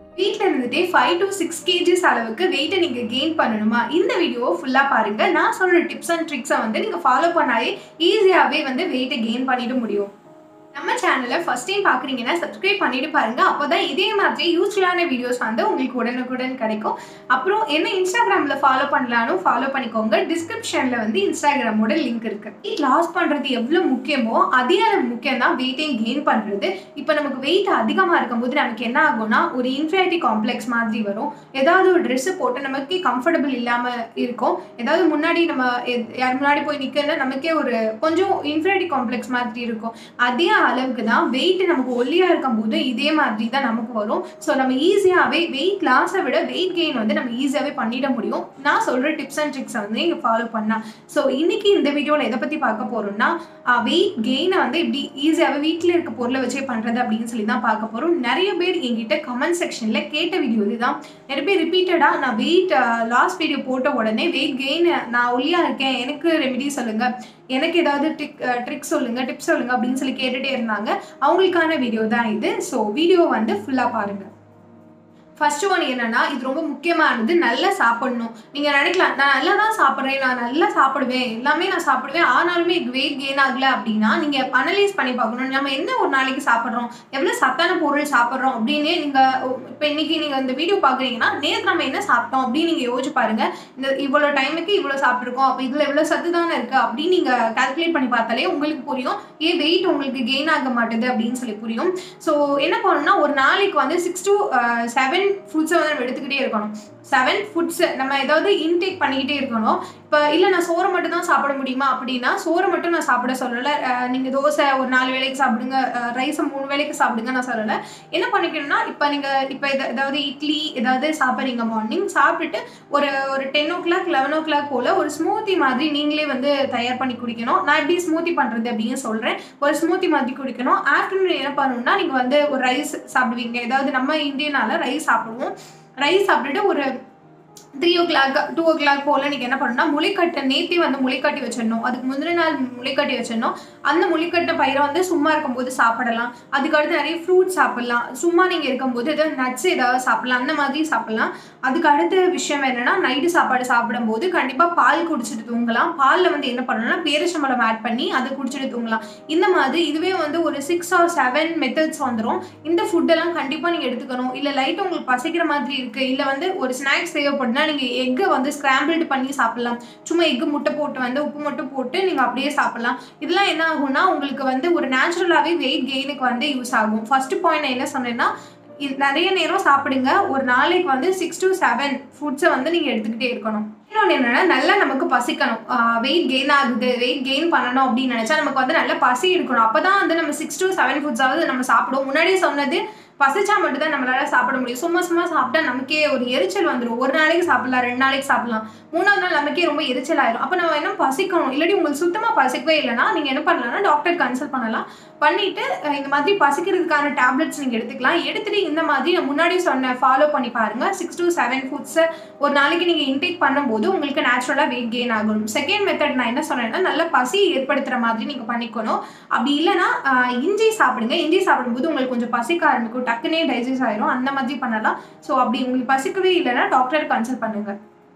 வீட்டில் இருந்துட்டே five to six KGs அளவுக்கு வெயிட்டை நீங்கள் கெயின் பண்ணணுமா இந்த வீடியோவை ஃபுல்லாக பாருங்கள் நான் சொல்கிற டிப்ஸ் அண்ட் ட்ரிக்ஸை வந்து நீங்கள் ஃபாலோ பண்ணாலே ஈஸியாகவே வந்து வெயிட்டை கெயின் பண்ணிட முடியும் நம்ம சேனலை ஃபஸ்ட் டைம் பார்க்குறீங்கன்னா சப்ஸ்கிரைப் பண்ணிட்டு பாருங்க அப்போ தான் இதே மாதிரி யூஸ்ஃபுல்லான வீடியோஸ் வந்து உங்களுக்கு உடனுக்குடன் கிடைக்கும் அப்புறம் என்ன இன்ஸ்டாகிராமில் ஃபாலோ பண்ணலானும் ஃபாலோ பண்ணிக்கோங்க டிஸ்கிரிப்ஷனில் வந்து இன்ஸ்டாகிராமோட லிங்க் இருக்கு வெயிட் லாஸ் பண்ணுறது எவ்வளோ முக்கியமோ அதே அளவு முக்கியம் தான் வெயிட்டையும் கெயின் பண்ணுறது இப்போ நமக்கு வெயிட் அதிகமாக இருக்கும்போது நமக்கு என்ன ஆகும்னா ஒரு இன்ஃபியாரிட்டி காம்ப்ளெக்ஸ் மாதிரி வரும் ஏதாவது ஒரு ட்ரெஸ்ஸு போட்டு நமக்கு கம்ஃபர்டபுள் இல்லாமல் இருக்கும் ஏதாவது முன்னாடி நம்ம எத்- யார் முன்னாடி போய் நிற்கல நமக்கே ஒரு கொஞ்சம் இன்ஃபியாரிட்டி காம்ப்ளெக்ஸ் மாதிரி இருக்கும் அதே அளவுக்கு தான் வெயிட் நமக்கு ஒல்லியாக இருக்கும்போது இதே மாதிரி தான் நமக்கு வரும் ஸோ நம்ம ஈஸியாகவே வெயிட் லாஸை விட வெயிட் கெயின் வந்து நம்ம ஈஸியாகவே பண்ணிட முடியும் நான் சொல்கிற டிப்ஸ் அண்ட் ட்ரிக்ஸை வந்து நீங்கள் ஃபாலோ பண்ணலாம் ஸோ இன்னைக்கு இந்த வீடியோவில் எதை பற்றி பார்க்க போகிறோம்னா வெயிட் கெயினை வந்து இப்படி ஈஸியாகவே வீட்டில் இருக்க பொருளை வச்சே பண்ணுறது அப்படின்னு சொல்லி தான் பார்க்க போகிறோம் நிறைய பேர் என்கிட்ட கமெண்ட் செக்ஷனில் கேட்ட வீடியோ இதுதான் நிறைய பேர் ரிப்பீட்டடாக நான் வெயிட் லாஸ்ட் வீடியோ போட்ட உடனே வெயிட் கெயின் நான் ஒல்லியாக இருக்கேன் எனக்கு ரெமெடி சொல்லுங்கள் எனக்கு ஏதாவது ட்ரிக் ட்ரிக் சொல்லுங்கள் டிப்ஸ் சொல்லுங்கள் அப்படின்னு சொல்லி கேட்டுகிட்டே இருந்தாங்க அவங்களுக்கான வீடியோ தான் இது ஸோ வீடியோ வந்து ஃபுல்லாக பாருங்கள் ஃபர்ஸ்ட் ஒன் என்னன்னா இது ரொம்ப முக்கியமானது நல்லா சாப்பிடணும் நீங்கள் நினைக்கலாம் நான் நல்லா தான் சாப்பிட்றேன் நான் நல்லா சாப்பிடுவேன் எல்லாமே நான் சாப்பிடுவேன் ஆனாலுமே வெயிட் கெயின் ஆகல அப்படின்னா நீங்கள் அனலைஸ் பண்ணி பார்க்கணும் நம்ம என்ன ஒரு நாளைக்கு சாப்பிட்றோம் எவ்வளோ சத்தான பொருள் சாப்பிட்றோம் அப்படின்னு நீங்கள் இப்போ இன்னைக்கு நீங்கள் இந்த வீடியோ பார்க்குறீங்கன்னா நேற்று நம்ம என்ன சாப்பிட்டோம் அப்படின்னு நீங்கள் யோசிச்சு பாருங்க இந்த இவ்வளோ டைமுக்கு இவ்வளோ சாப்பிட்ருக்கோம் அப்போ இதில் எவ்வளோ சத்து தானே இருக்குது அப்படின்னு நீங்கள் கால்குலேட் பண்ணி பார்த்தாலே உங்களுக்கு புரியும் ஏன் வெயிட் உங்களுக்கு கெயின் ஆக மாட்டுது அப்படின்னு சொல்லி புரியும் ஸோ என்ன பண்ணணும்னா ஒரு நாளைக்கு வந்து சிக்ஸ் டு செவன் ஃபுட்ஸை வந்து நம்ம எடுத்துக்கிட்டே இருக்கணும் செவன் ஃபுட்ஸ் நம்ம ஏதாவது இன்டேக் பண்ணிக்கிட்டே இருக்கணும் இப்போ இல்லை நான் சோறு மட்டும் தான் சாப்பிட முடியுமா அப்படின்னா சோறு மட்டும் நான் சாப்பிட சொல்லலை நீங்கள் தோசை ஒரு நாலு வேளைக்கு சாப்பிடுங்க ரைஸை மூணு வேளைக்கு சாப்பிடுங்க நான் சொல்லலை என்ன பண்ணிக்கணும்னா இப்போ நீங்கள் இப்போ இதை ஏதாவது இட்லி ஏதாவது சாப்பிட்றீங்க மார்னிங் சாப்பிட்டுட்டு ஒரு ஒரு ten o'clock eleven o'clock போல் ஒரு ஸ்மூத்தி மாதிரி நீங்களே வந்து தயார் பண்ணி குடிக்கணும் நான் எப்படி ஸ்மூத்தி பண்ணுறது அப்படின்னு சொல்கிறேன் ஒரு ஸ்மூத்தி மாதிரி குடிக்கணும் ஆஃப்டர்நூன் என்ன பண்ணணும்னா நீங்கள் வந்து ஒரு ரைஸ் சாப்பிடுவீங்க ஏதாவது நம்ம இந்தியனால ரைஸ் சாப்பிடுவோம் ரைஸ் சாப்பிட்டுட்டு ஒரு three o'clock two o'clock போல் நீங்கள் என்ன பண்ணணும்னா முளைக்கட்டை நேத்தே வந்து முளைக்கட்டி வச்சிடணும் அதுக்கு முந்தின நாள் முளைக்கட்டி வச்சிடணும் அந்த முளைக்கட்ட பயிரை வந்து சும்மா இருக்கும்போது சாப்பிடலாம் அதுக்கு அடுத்து நிறைய ஃப்ரூட்ஸ் சாப்பிடலாம் சும்மா நீங்கள் இருக்கும்போது ஏதாவது நட்ஸ் ஏதாவது சாப்பிடலாம் அந்த மாதிரி சாப்பிடலாம் அதுக்கு அடுத்த விஷயம் என்னன்னா நைட்டு சாப்பாடு சாப்பிடும்போது கண்டிப்பாக பால் குடிச்சிட்டு தூங்கலாம் பாலில் வந்து என்ன பண்ணணும்னா பேரிச்சம்பழம் ஆட் பண்ணி அதை குடிச்சிட்டு தூங்கலாம் இந்த மாதிரி இதுவே வந்து ஒரு சிக்ஸ் ஆர் செவன் மெத்தட்ஸ் வந்துடும் இந்த ஃபுட்டெல்லாம் கண்டிப்பாக நீங்கள் எடுத்துக்கணும் இல்லை லைட் உங்களுக்கு பசிக்கிற மாதிரி இருக்குது இல்லை வந்து ஒரு ஸ்நாக்ஸ் தேவைப்படுனா நீங்கள் எக்கை வந்து ஸ்க்ராம்பிள்டு பண்ணி சாப்பிடலாம் சும்மா எக்கு முட்டை போட்டு வந்து உப்பு மட்டும் போட்டு நீங்கள் அப்படியே சாப்பிடலாம் இதெல்லாம் என்ன ஆகும்னா உங்களுக்கு வந்து ஒரு நேச்சுரலாகவே வெயிட் கெயினுக்கு வந்து யூஸ் ஆகும் ஃபர்ஸ்ட் பாயிண்ட் நான் என்ன சொன்னேன்னா இது நிறைய நேரம் சாப்பிடுங்க ஒரு நாளைக்கு வந்து சிக்ஸ் டு செவன் ஃபுட்ஸை வந்து நீங்கள் எடுத்துக்கிட்டே இருக்கணும் இன்னொன்று என்னன்னா நல்லா நமக்கு பசிக்கணும் வெயிட் கெயின் ஆகுது வெயிட் கெயின் பண்ணணும் அப்படின்னு நினச்சா நமக்கு வந்து நல்லா பசி இருக்கணும் அப்போ தான் வந்து நம்ம சிக்ஸ் டு செவன் ஃபுட்ஸாவது நம்ம சாப்பிடுவோம் முன்னாடியே சொன்னது பசிச்சா மட்டும் தான் நம்மளால சாப்பிட முடியும் சும்மா சும்மா சாப்பிட்டா நமக்கே ஒரு எரிச்சல் வந்துடும் ஒரு நாளைக்கு சாப்பிடலாம் ரெண்டு நாளைக்கு சாப்பிடலாம் மூணாவது நாள் நமக்கே ரொம்ப எரிச்சல் ஆயிரும் அப்போ நம்ம என்ன பசிக்கணும் இல்லாட்டி உங்களுக்கு சுத்தமாக பசிக்கவே இல்லைன்னா நீங்கள் என்ன பண்ணலாம்னா டாக்டர் கன்சல்ட் பண்ணலாம் பண்ணிட்டு அஹ், இந்த மாதிரி பசிக்கிறதுக்கான டேப்லெட்ஸ் நீங்கள் எடுத்துக்கலாம் எடுத்துட்டு இந்த மாதிரி நான் முன்னாடி சொன்ன ஃபாலோ பண்ணி பாருங்க சிக்ஸ் டு செவன் ஃபுட்ஸை ஒரு நாளைக்கு நீங்கள் இன்டேக் பண்ணும்போது உங்களுக்கு நேச்சுரலாக வெயிட் கெயின் ஆகும் செகண்ட் மெத்தட் நான் என்ன சொன்னேன்னா நல்ல பசி ஏற்படுத்துகிற மாதிரி நீங்கள் பண்ணிக்கணும் அப்படி இல்லைன்னா அஹ், இஞ்சி சாப்பிடுங்க இஞ்சி சாப்பிடும்போது உங்களுக்கு கொஞ்சம் பசிக்க ஆரம்பிக்கும் டக்குனே டைஜஸ்ட் ஆயிரும் அந்த மாதிரி பண்ணலாம் ஸோ அப்படி உங்களுக்கு பசிக்கவே இல்லைன்னா டாக்டர் கன்சல்ட் பண்ணுங்க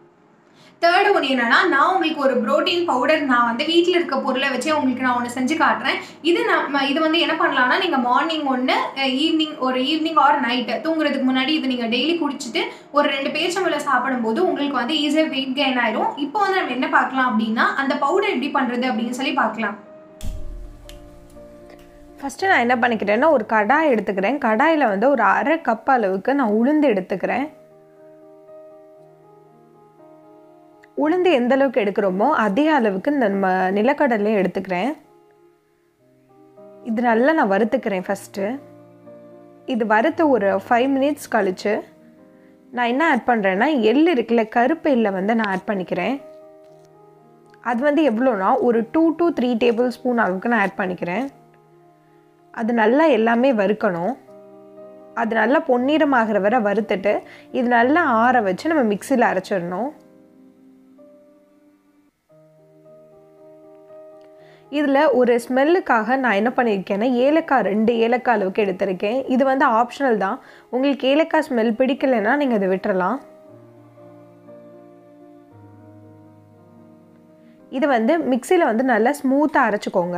தேர்டு ஒன்று என்னன்னா நான் உங்களுக்கு ஒரு ப்ரோட்டீன் பவுடர் நான் வந்து வீட்டில் இருக்க பொருளை வச்சு உங்களுக்கு நான் ஒன்று செஞ்சு காட்டுறேன் இது நம்ம இது வந்து என்ன பண்ணலாம்னா நீங்கள் மார்னிங் ஒன்று ஈவினிங் ஒரு ஈவினிங் ஆர் நைட்டு தூங்குறதுக்கு முன்னாடி இது நீங்கள் டெய்லி குடிச்சிட்டு ஒரு ரெண்டு பேச்சம்பழம் சாப்பிடும்போது உங்களுக்கு வந்து ஈஸியாக வெயிட் கெயின் ஆயிரும் இப்போ வந்து நம்ம என்ன பார்க்கலாம் அப்படின்னா அந்த பவுடர் எப்படி பண்ணுறது அப்படின்னு சொல்லி பார்க்கலாம் ஃபஸ்ட்டு நான் என்ன பண்ணிக்கிறேன்னா ஒரு கடாய் எடுத்துக்கிறேன் கடாயில் வந்து ஒரு அரை கப் அளவுக்கு நான் உளுந்து எடுத்துக்கிறேன் உளுந்து எந்த அளவுக்கு எடுக்கிறோமோ அதே அளவுக்கு இந்த நம்ம நிலக்கடலையும் எடுத்துக்கிறேன் இது நல்லா நான் வறுத்துக்கிறேன் ஃபஸ்ட்டு இது வறுத்த ஒரு ஃபைவ் மினிட்ஸ் கழித்து நான் என்ன ஆட் பண்ணுறேன்னா எள் இருக்குல்ல கருப்பு எள்ளை வந்து நான் ஆட் பண்ணிக்கிறேன் அது வந்து எவ்வளோனா ஒரு two to three tablespoon அளவுக்கு நான் ஆட் பண்ணிக்கிறேன் அது நல்லா எல்லாமே வறுக்கணும் அது நல்லா பொன்னிறமாகிற வரை வறுத்துட்டு இது நல்லா ஆற வச்சு நம்ம மிக்சியில் அரைச்சிடணும் இதில் ஒரு ஸ்மெல்லுக்காக நான் என்ன பண்ணியிருக்கேன்னா ஏலக்காய் ரெண்டு ஏலக்காய் அளவுக்கு எடுத்திருக்கேன் இது வந்து ஆப்ஷனல் தான் உங்களுக்கு ஏலக்காய் ஸ்மெல் பிடிக்கலைன்னா நீங்கள் அதை விட்டுறலாம் இது வந்து மிக்சியில் வந்து நல்லா ஸ்மூத்தாக அரைச்சிக்கோங்க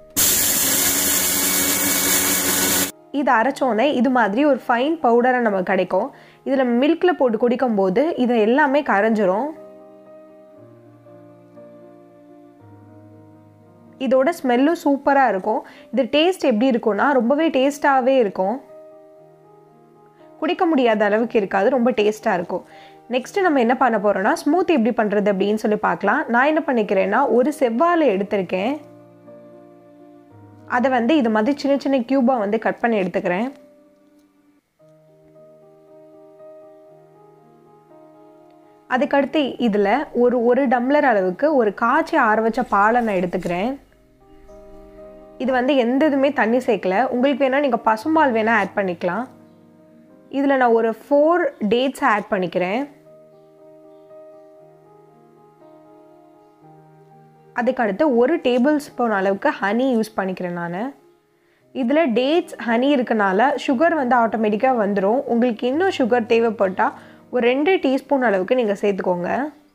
இது அரைச்சோன்னே இது மாதிரி ஒரு ஃபைன் பவுடராக நமக்கு கிடைக்கும் இதில் மில்கில் போட்டு குடிக்கும்போது இது எல்லாமே கரைஞ்சிரும் இதோட ஸ்மெல்லும் சூப்பராக இருக்கும் இது டேஸ்ட் எப்படி இருக்கும்னா ரொம்பவே டேஸ்ட்டாகவே இருக்கும் குடிக்க முடியாத அளவுக்கு இருக்காது ரொம்ப டேஸ்ட்டாக இருக்கும் நெக்ஸ்ட்டு நம்ம என்ன பண்ண போகிறோம்னா ஸ்மூத் எப்படி பண்ணுறது அப்படின்னு சொல்லி பார்க்கலாம் நான் என்ன பண்ணிக்கிறேன்னா ஒரு செவ்வாழை எடுத்திருக்கேன் அதை வந்து இது மாதிரி சின்ன சின்ன க்யூபாக வந்து கட் பண்ணி எடுத்துக்கிறேன் அதுக்கடுத்து இதில் ஒரு ஒரு டம்ளர் அளவுக்கு ஒரு காய்ச்சி ஆற வச்ச பாலை நான் எடுத்துக்கிறேன் இது வந்து எந்த இதுவுமே தண்ணி சேர்க்கல உங்களுக்கு வேணால் நீங்கள் பசும்பால் வேணால் ஆட் பண்ணிக்கலாம் இதில் நான் ஒரு ஃபோர் டேட்ஸ் ஆட் பண்ணிக்கிறேன் அதுக்கடுத்து ஒரு டேபிள் ஸ்பூன் அளவுக்கு ஹனி யூஸ் பண்ணிக்கிறேன் நான் இதில் டேட்ஸ் ஹனி இருக்கனால சுகர் வந்து ஆட்டோமேட்டிக்காக வந்துடும் உங்களுக்கு இன்னும் சுகர் தேவைப்பட்டால் ஒரு ரெண்டு டீஸ்பூன் அளவுக்கு நீங்கள் சேர்த்துக்கோங்க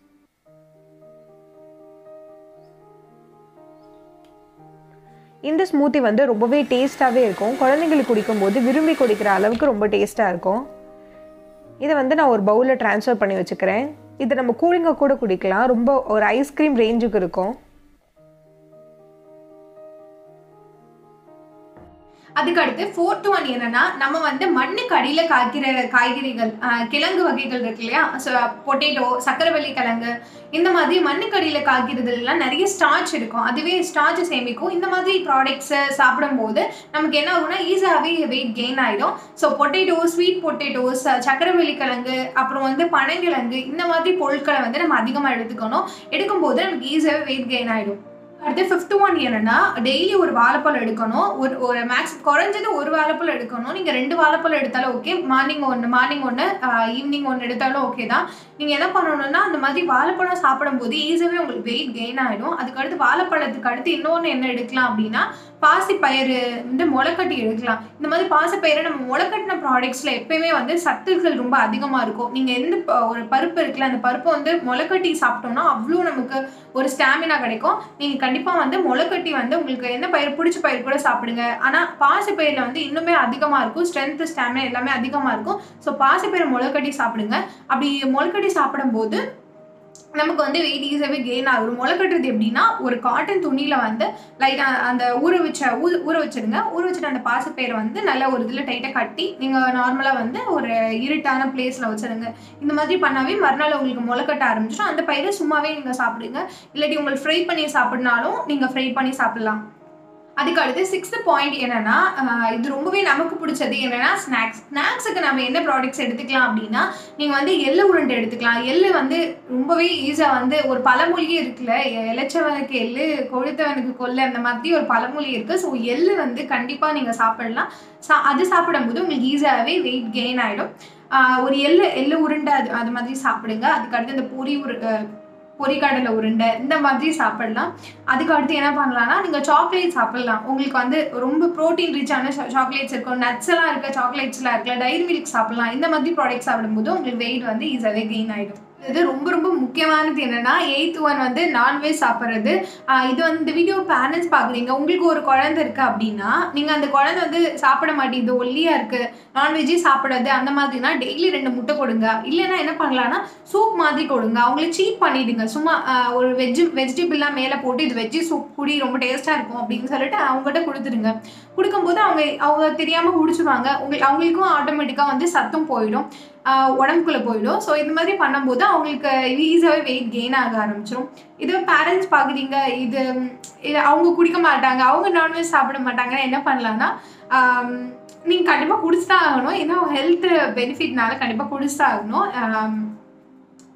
இந்த ஸ்மூத்தி வந்து ரொம்பவே டேஸ்ட்டாகவே இருக்கும் குழந்தைங்களுக்கு குடிக்கும்போது விரும்பி குடிக்கிற அளவுக்கு ரொம்ப டேஸ்ட்டாக இருக்கும் இதை வந்து நான் ஒரு பவுலில் ட்ரான்ஸ்ஃபர் பண்ணி வச்சுக்கிறேன் இது நம்ம கூலிங்காக கூட குடிக்கலாம் ரொம்ப ஒரு ஐஸ்கிரீம் ரேஞ்சுக்கு இருக்கும் அதுக்கு அடுத்து ஃபோர்த் ஒன் என்னன்னா நம்ம வந்து மண்ணுக்கு அடியில் காய்க்கிற காய்கறிகள் ஆஹ் கிழங்கு வகைகள் இருக்கு இல்லையா ஸோ பொட்டேட்டோ சக்கரவள்ளி கிழங்கு இந்த மாதிரி மண்ணுக்கு அடியில் காய்க்கிறதுலாம் நிறைய ஸ்டார்ச் இருக்கும் அதுவே ஸ்டார்ச் சேமிக்கும் இந்த மாதிரி ப்ராடக்ட்ஸை சாப்பிடும்போது நமக்கு என்ன ஆகும்னா ஈஸியாகவே வெயிட் கெயின் ஆகிடும் ஸோ பொட்டேட்டோ ஸ்வீட் பொட்டேட்டோஸ் சக்கரவள்ளி கிழங்கு அப்புறம் வந்து பனங்கிழங்கு இந்த மாதிரி பொருட்களை வந்து நம்ம அதிகமாக எடுத்துக்கணும் எடுக்கும்போது நமக்கு ஈஸியாகவே வெயிட் கெயின் ஆகிடும் அடுத்து ஃபிஃப்த் ஒன் என்னன்னா டெய்லி ஒரு வாழைப்பழம் எடுக்கணும் ஒரு ஒரு மேக்ஸ் குறைஞ்சது ஒரு வாழைப்பழம் எடுக்கணும் நீங்கள் ரெண்டு வாழைப்பழம் எடுத்தாலும் ஓகே மார்னிங் ஒன்று மார்னிங் ஒன்று ஈவினிங் ஒன்று எடுத்தாலும் ஓகே தான் நீங்கள் என்ன பண்ணணும்னா அந்த மாதிரி வாழைப்பழம் சாப்பிடும்போது ஈஸியாகவே உங்களுக்கு வெயிட் கெயின் ஆகிடும் அதுக்கடுத்து வாழைப்பழத்துக்கு அடுத்து இன்னொன்று என்ன எடுக்கலாம் அப்படின்னா பாசி பயிறு வந்து முளைக்கட்டி எடுக்கலாம் இந்த மாதிரி பாசி பயிரை நம்ம முளைக்கட்டின ப்ராடக்ட்ஸில் எப்பயுமே வந்து சத்துக்கள் ரொம்ப அதிகமாக இருக்கும் நீங்கள் எந்த ப- ஒரு பருப்பு இருக்குல்ல அந்த பருப்பை வந்து முளைக்கட்டி சாப்பிட்டோம்னா அவ்வளோ நமக்கு ஒரு ஸ்டாமினா கிடைக்கும் நீங்கள் கண்டிப்பாக வந்து முளைக்கட்டி வந்து உங்களுக்கு என்ன பயிர் பிடிச்ச பயிர் கூட சாப்பிடுங்க ஆனால் பாசி பயிரில் வந்து இன்னுமே அதிகமாக இருக்கும் ஸ்ட்ரென்த் ஸ்டாமினா எல்லாமே அதிகமாக இருக்கும் ஸோ பாசி பயிரை முளைக்கட்டி சாப்பிடுங்க அப்படி முளைக்கட்டி சாப்பிடும்போது நமக்கு வந்து வெயிட் ஈஸியாகவே கெயின் ஆகும் முளைக்கட்டுறது எப்படின்னா ஒரு காட்டன் துணியில் வந்து லைட்டாக அந்த ஊற வச்ச ஊ ஊற வச்சிருங்க ஊற வச்சுட்டு அந்த பாசிப்பயிரை வந்து நல்ல ஒரு இதில் டைட்டாக கட்டி நீங்கள் நார்மலாக வந்து ஒரு இருட்டான பிளேஸில் வச்சிருங்க இந்த மாதிரி பண்ணாவே மறுநாள் உங்களுக்கு முளைக்கட்ட ஆரம்பிச்சிடும் அந்த பயிரை சும்மாவே நீங்கள் சாப்பிடுங்க இல்லாட்டி உங்களுக்கு ஃப்ரை பண்ணி சாப்பிட்னாலும் நீங்கள் ஃப்ரை பண்ணி சாப்பிடலாம் அதுக்கு அடுத்து சிக்ஸ்த் பாயிண்ட் என்னன்னா ஆஹ் இது ரொம்பவே நமக்கு பிடிச்சது என்னன்னா ஸ்நாக்ஸ் ஸ்நாக்ஸுக்கு நம்ம என்ன ப்ராடக்ட்ஸ் எடுத்துக்கலாம் அப்படின்னா நீங்கள் வந்து எள்ளு உருண்டை எடுத்துக்கலாம் எள்ளு வந்து ரொம்பவே ஈஸியாக வந்து ஒரு பழமொழியே இருக்குல்ல இளைச்சவனுக்கு எள்ளு கொழுத்தவனுக்கு கொள்ளு அந்த மாதிரி ஒரு பழமொழி இருக்குது ஸோ எள்ளு வந்து கண்டிப்பாக நீங்கள் சாப்பிடலாம் சா அது சாப்பிடும்போது உங்களுக்கு ஈஸியாகவே வெயிட் கெயின் ஆகிடும் ஒரு எள்ளு எள்ளு உருண்டை அது அது மாதிரி சாப்பிடுங்க அதுக்கு அடுத்து இந்த பொரி உரு அஹ் பொரிக்கடலை உருண்டை இந்த மாதிரி சாப்பிடலாம் அதுக்கு அடுத்து என்ன பண்ணலாம்னா நீங்கள் சாக்லேட் சாப்பிடலாம் உங்களுக்கு வந்து ரொம்ப ப்ரோட்டீன் ரிச்சான சாக்லேட்ஸ் இருக்கும் நட்ஸ் எல்லாம் இருக்க சாக்லேட்ஸ்லாம் இருக்குல்ல டைரி மில்க் சாப்பிடலாம் இந்த மாதிரி ப்ராடக்ட் சாப்பிடும்போது உங்களுக்கு வெயிட் வந்து ஈஸியாகவே கெயின் ஆகிடும் இது ரொம்ப ரொம்ப முக்கியமானது என்னன்னா எயித் ஒன் வந்து நான்வெஜ் சாப்பிட்றது இது வந்து இந்த வீடியோ பேரண்ட்ஸ் பார்க்குறீங்க உங்களுக்கு ஒரு குழந்தை இருக்கு அப்படின்னா நீங்கள் அந்த குழந்தை வந்து சாப்பிட மாட்டேங்குது ஒல்லியாக இருக்கு நான்வெஜ்ஜே சாப்பிடாது அந்த மாதிரினா டெய்லி ரெண்டு முட்டை கொடுங்க இல்லைன்னா என்ன பண்ணலாம்னா சூப் மாதிரி கொடுங்க அவங்கள சீட் பண்ணிடுங்க சும்மா ஆஹ், ஒரு வெஜ் வெஜிடபிள்லாம் மேலே போட்டு இது வெஜ்ஜி சூப் குடி ரொம்ப டேஸ்ட்டாக இருக்கும் அப்படின்னு சொல்லிட்டு அவங்ககிட்ட கொடுத்துருங்க கொடுக்கும்போது அவங்க அவங்க தெரியாமல் குடிச்சிருவாங்க உங்களுக்கு அவங்களுக்கும் ஆட்டோமேட்டிக்காக வந்து சத்தம் போயிடும் ஆஹ், உடம்புக்குள்ள போயிடும் ஸோ இந்த மாதிரி பண்ணும்போது அவங்களுக்கு ஈஸியாகவே வெயிட் கெயின் ஆக ஆரம்பிச்சிடும் இது பேரண்ட்ஸ் பார்க்குறீங்க இது ம், இது அவங்க குடிக்க மாட்டாங்க அவங்க நான்வெஜ் சாப்பிட மாட்டாங்கன்னா என்ன பண்ணலான்னா நீங்கள் கண்டிப்பாக குடிச்சு தான் ஆகணும் ஏன்னா ஹெல்த் பெனிஃபிட்னால கண்டிப்பாக குடிச்சு தான் ஆகணும் ஆம்,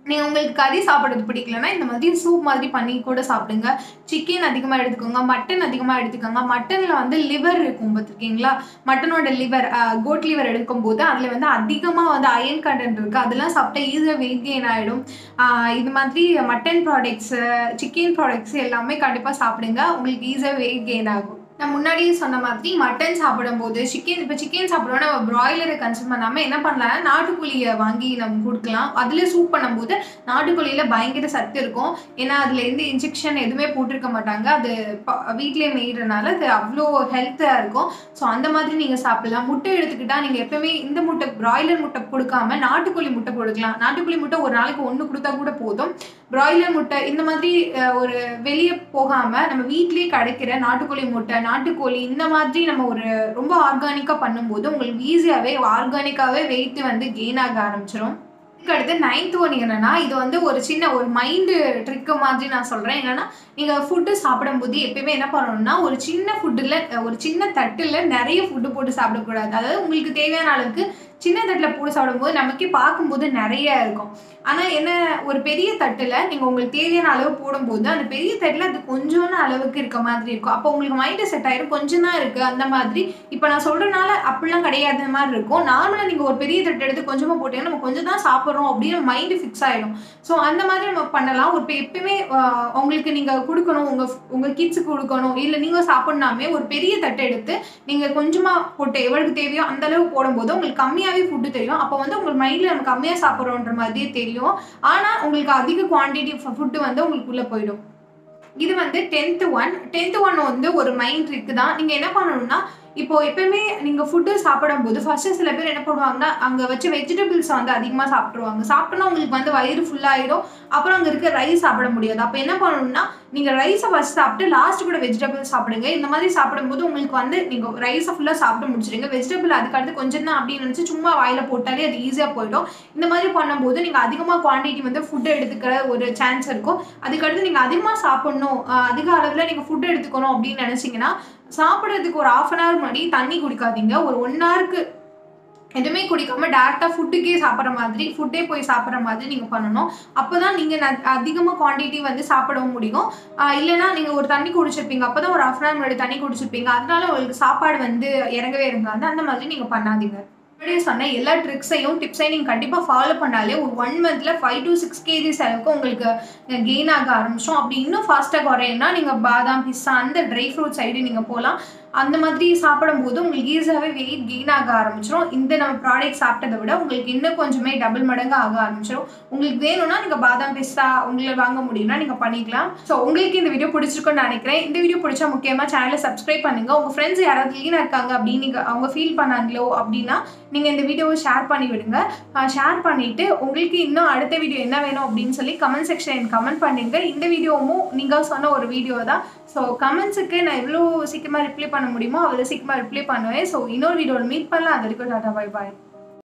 நீங்கள் உங்களுக்கு கறி சாப்பிட்றது பிடிக்கலன்னா இந்த மாதிரி சூப் மாதிரி பண்ணி கூட சாப்பிடுங்க சிக்கன் அதிகமாக எடுத்துக்கோங்க மட்டன் அதிகமாக எடுத்துக்கோங்க மட்டனில் வந்து லிவர் இருக்கும் பார்த்துருக்கீங்களா மட்டனோட லிவர் கோட் லிவர் எடுக்கும்போது அதில் வந்து அதிகமாக வந்து அயன் கண்டென்ட் இருக்குது அதெல்லாம் சாப்பிட்டா ஈஸியாக வெயிட் கெயின் ஆகிடும் இது மாதிரி மட்டன் ப்ராடக்ட்ஸு சிக்கன் ப்ராடக்ட்ஸ் எல்லாமே கண்டிப்பாக சாப்பிடுங்க உங்களுக்கு ஈஸியாக வெயிட் கெயின் ஆகும் நான் முன்னாடியே சொன்ன மாதிரி மட்டன் சாப்பிடும்போது சிக்கன் இப்போ சிக்கன் சாப்பிடுவோம் நம்ம ப்ராய்லரை கன்சியூம் பண்ணாமல் என்ன பண்ணலாம் நாட்டுக்கோழியை வாங்கி நம்ம கொடுக்கலாம் அதில் சூப் பண்ணும்போது நாட்டுக்கோழியில் பயங்கர சத்து இருக்கும் ஏன்னா அதில் எந்த இன்ஜெக்ஷன் எதுவுமே போட்டிருக்க மாட்டாங்க அது வீட்டிலே மேய்கிறனால அது அவ்வளோ ஹெல்த்தாக இருக்கும் ஸோ அந்த மாதிரி நீங்கள் சாப்பிடலாம் முட்டை எடுத்துக்கிட்டால் நீங்கள் எப்பவுமே இந்த முட்டை ப்ராய்லர் முட்டை கொடுக்காம நாட்டுக்கோழி முட்டை கொடுக்கலாம் நாட்டுக்கோழி முட்டை ஒரு நாளைக்கு ஒன்று கொடுத்தா கூட போதும் ப்ராய்லர் முட்டை இந்த மாதிரி ஒரு வெளியே போகாமல் நம்ம வீட்லேயே கிடைக்கிற நாட்டுக்கோழி முட்டை நாட்டுக்கோழி இந்த மாதிரி நம்ம ஒரு ரொம்ப ஆர்கானிக்காக பண்ணும்போது உங்களுக்கு ஈஸியாகவே ஆர்கானிக்காகவே வெயிட் வந்து கெயின் ஆக ஆரம்பிச்சிடும் இதுக்கு அடுத்து நைன்த் ஒன் என்னன்னா இது வந்து ஒரு சின்ன ஒரு மைண்டு ட்ரிக்கு மாதிரி நான் சொல்கிறேன் என்னன்னா நீங்கள் ஃபுட்டு சாப்பிடும்போது எப்பயுமே என்ன பண்ணணும்னா ஒரு சின்ன ஃபுட்டில் ஒரு சின்ன தட்டில் நிறைய ஃபுட்டு போட்டு சாப்பிடக்கூடாது அதாவது உங்களுக்கு தேவையான அளவுக்கு சின்ன தட்டில் போட்டு சாப்பிடும்போது நமக்கே பார்க்கும்போது நிறைய இருக்கும் ஆனால் என்ன ஒரு பெரிய தட்டில் நீங்கள் உங்களுக்கு தேவையான அளவு போடும்போது அந்த பெரிய தட்டில் அது கொஞ்சோன்னு அளவுக்கு இருக்க மாதிரி இருக்கும் அப்போ உங்களுக்கு மைண்டு செட் ஆயிடும் கொஞ்சம் தான் இருக்குது அந்த மாதிரி இப்போ நான் சொல்கிறனால அப்படிலாம் கிடையாத மாதிரி இருக்கும் நார்மலாக நீங்கள் ஒரு பெரிய தட்டு எடுத்து கொஞ்சமாக போட்டீங்கன்னா நம்ம கொஞ்சம் தான் சாப்பிட்றோம் அப்படின்னு மைண்டு ஃபிக்ஸ் ஆகிடும் ஸோ அந்த மாதிரி நம்ம பண்ணலாம் ஒரு எப்பயுமே உங்களுக்கு நீங்கள் கொடுக்கணும் உங்கள் உங்கள் கிட்ஸுக்கு கொடுக்கணும் இல்லை நீங்கள் சாப்பிட்னாமே ஒரு பெரிய தட்டை எடுத்து நீங்கள் கொஞ்சமாக போட்டு எவ்வளவுக்கு தேவையோ அந்த அளவு போடும்போது உங்களுக்கு கம்மியாகவே ஃபுட்டு தெரியும் அப்போ வந்து உங்களுக்கு மைண்டில் நம்ம கம்மியாக சாப்பிட்றோன்ற மாதிரியே தெரியும் ஆனால் உங்களுக்கு அதிக குவான்டிட்டி ஃபுட்டு வந்து உங்களுக்குள்ளே போயிடும் இது வந்து டென்த்து ஒன் டென்த்து ஒன் வந்து ஒரு மைண்ட் ட்ரிக் தான் நீங்கள் என்ன பண்ணணும்னா இப்போ எப்பயுமே நீங்கள் ஃபுட்டு சாப்பிடும்போது ஃபர்ஸ்ட்டு சில பேர் என்ன பண்ணுவாங்கன்னா அங்கே வச்சு வெஜிடபிள்ஸ் வந்து அதிகமாக சாப்பிட்ருவாங்க சாப்பிட்டோன்னா உங்களுக்கு வந்து வயிறு ஃபுல்லாகிடும் அப்புறம் அங்கே இருக்க ரைஸ் சாப்பிட முடியாது அப்போ என்ன பண்ணணும்னா நீங்கள் ரைஸை ஃபஸ்ட் சாப்பிட்டு லாஸ்ட் கூட வெஜிடபிள்ஸ் சாப்பிடுங்க இந்த மாதிரி சாப்பிடும்போது உங்களுக்கு வந்து நீங்கள் ரைஸை ஃபுல்லாக சாப்பிட்டு முடிச்சிடுங்க வெஜிடபிள் அதுக்கடுத்து கொஞ்சம் தான் அப்படின்னு நினச்சி சும்மா வாயில் போட்டாலே அது ஈஸியாக போயிடும் இந்த மாதிரி பண்ணும்போது நீங்கள் அதிகமாக குவான்டிட்டி வந்து ஃபுட்டு எடுத்துக்கிற ஒரு சான்ஸ் இருக்கும் அதுக்கடுத்து நீங்கள் அதிகமாக சாப்பிட்ணும் அதிக அளவில் நீங்கள் ஃபுட்டு எடுத்துக்கணும் அப்படின்னு நினச்சிங்கன்னா சாப்பிட்றதுக்கு ஒரு ஆஃப் அன் ஹவர் முன்னாடி தண்ணி குடிக்காதீங்க ஒரு ஒன் ஹவருக்கு எதுவுமே குடிக்காம டேரெக்டாக ஃபுட்டுக்கே சாப்பிட்ற மாதிரி ஃபுட்டே போய் சாப்பிட்ற மாதிரி நீங்கள் பண்ணணும் அப்போ தான் நீங்கள் அதிகமாக குவான்டிட்டி வந்து சாப்பிடவும் முடியும் இல்லைனா நீங்கள் ஒரு தண்ணி குடிச்சிருப்பீங்க அப்போ தான் ஒரு ஆஃப் அன் ஹவர் முன்னாடி தண்ணி குடிச்சிருப்பீங்க அதனால உங்களுக்கு சாப்பாடு வந்து இறங்கவே இருக்காது அந்த மாதிரி நீங்கள் பண்ணாதீங்க முன்னாடியே சொன்ன எல்லா ட்ரிக்ஸையும் டிப்ஸையும் நீங்கள் கண்டிப்பாக ஃபாலோ பண்ணாலே ஒரு ஒன் மந்த்தில் ஃபைவ் டு சிக்ஸ் கேஜிஸ் அளவுக்கு உங்களுக்கு கெயின் ஆக ஆரம்பிச்சோம் அப்படி இன்னும் ஃபாஸ்ட்டாக குறையும்னா நீங்கள் பாதாம் பிஸ்ஸா அந்த ட்ரை ஃப்ரூட் சைடு நீங்கள் போகலாம் அந்த மாதிரி சாப்பிடும்போது உங்களுக்கு ஈஸியாகவே வெயிட் கெயின் ஆக ஆரம்பிச்சிடும் இந்த நம்ம ப்ராடக்ட் சாப்பிட்டதை விட உங்களுக்கு இன்னும் கொஞ்சமே டபுள் மடங்கு ஆக ஆரம்பிச்சிடும் உங்களுக்கு வேணும்னா நீங்கள் பாதாம் பிஸ்தா உங்களை வாங்க முடியும்னா நீங்கள் பண்ணிக்கலாம் ஸோ உங்களுக்கு இந்த வீடியோ பிடிச்சிருக்குன்னு நினைக்கிறேன் இந்த வீடியோ பிடிச்சா முக்கியமாக சேனலை சப்ஸ்கிரைப் பண்ணுங்கள் உங்கள் ஃப்ரெண்ட்ஸ் யாராவது லீனாக இருக்காங்க அப்படின்னு நீங்கள் அவங்க ஃபீல் பண்ணாங்களோ அப்படின்னா நீங்கள் இந்த வீடியோவை ஷேர் பண்ணி விடுங்க ஷேர் பண்ணிவிட்டு உங்களுக்கு இன்னும் அடுத்த வீடியோ என்ன வேணும் அப்படின்னு சொல்லி கமெண்ட் செக்ஷன் கமெண்ட் பண்ணுங்க இந்த வீடியோவும் நீங்கள் சொன்ன ஒரு வீடியோ தான் ஸோ கமெண்ட்ஸுக்கு நான் எவ்வளோ சீக்கிரமாக ரிப்ளை பண்ண முடியுமோ அவ்வளோ சீக்கிரமாக ரிப்ளை பண்ணுவேன் ஸோ இன்னொரு வீடியோவில் மீட் பண்ணலாம் அது வரைக்கும் டாட்டா பை பாய்